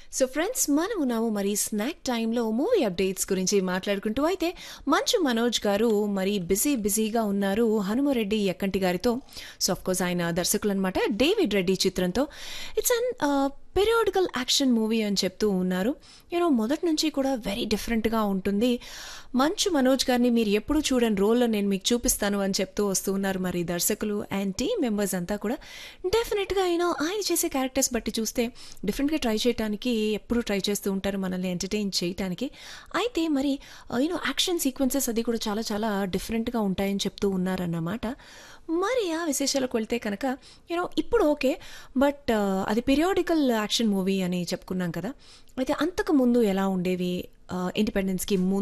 so friends మనం ఉన్నాము మరి స్నాక్ టైంలో మూవీ అప్డేట్స్ గురించి మాట్లాడుకుంటూ అయితే మంచు మనోజ్ గారు మరి బిజీ బిజీగా ఉన్నారు హనుమరెడ్డి ఎక్కంటి గారితో సో ఆఫ్ కోర్స్ ఆయన దర్శకులు అనమాట డేవిడ్ రెడ్డి చిత్రంతో it's an periodical action movie అని చెప్తూ ఉన్నారు యూనో మొదటి నుంచి కూడా వెరీ డిఫరెంట్గా ఉంటుంది మంచు మనోజ్ గారిని మీరు ఎప్పుడు చూడని రోల్లో నేను మీకు చూపిస్తాను అని చెప్తూ వస్తూ ఉన్నారు మరి దర్శకులు అండ్ టీమ్ మెంబర్స్ అంతా కూడా డెఫినెట్గా యూనో ఆయన చేసే క్యారెక్టర్స్ బట్టి చూస్తే డిఫరెంట్గా ట్రై చేయడానికి ఎప్పుడు ట్రై చేస్తూ ఉంటారు మనల్ని ఎంటర్టైన్ చేయడానికి అయితే మరి యూనో యాక్షన్ సీక్వెన్సెస్ అది కూడా చాలా చాలా డిఫరెంట్గా ఉంటాయని చెప్తూ ఉన్నారన్నమాట మరి ఆ విశేషాలకు వెళ్తే కనుక యూనో ఇప్పుడు ఓకే బట్ అది పీరియాడికల్ యాక్షన్ మూవీ అని చెప్పుకున్నాం కదా అయితే అంతకు ముందు ఎలా ఉండేవి ఇండిపెండెన్స్కి ముందు